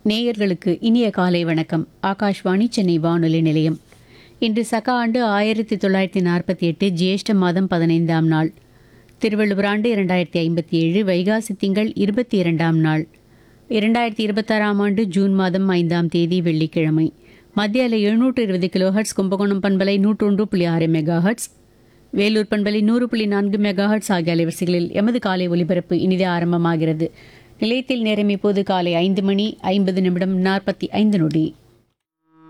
நேயர்களுக்கு இனிய காலை வணக்கம் ஆகாஷ்வாணி சென்னை வானொலி நிலையம் இன்று சக ஆண்டு ஆயிரத்தி தொள்ளாயிரத்தி நாற்பத்தி எட்டு ஜேஷ்ட மாதம் பதினைந்தாம் நாள் திருவள்ளுவர் ஆண்டு இரண்டாயிரத்தி ஐம்பத்தி ஏழு வைகாசி திங்கள் இருபத்தி இரண்டாம் நாள் இரண்டாயிரத்தி இருபத்தாறாம் ஆண்டு ஜூன் மாதம் ஐந்தாம் தேதி வெள்ளிக்கிழமை மத்திய அலை எழுநூற்று இருபது கிலோஹர்ட்ஸ் கும்பகோணம் பண்பலை நூற்றொன்று புள்ளி ஆறு மெகா ஹர்ட்ஸ் வேலூர் பண்பலை நூறு புள்ளி நான்கு மெகா ஹர்ட்ஸ் ஆகிய அலைவரிசைகளில் எமது காலை ஒலிபரப்பு இனிதே ஆரம்பமாகிறது நிலையத்தில் நேரம் இப்போது காலை ஐந்து மணி ஐம்பது நிமிடம் நாற்பத்தி ஐந்து நொடி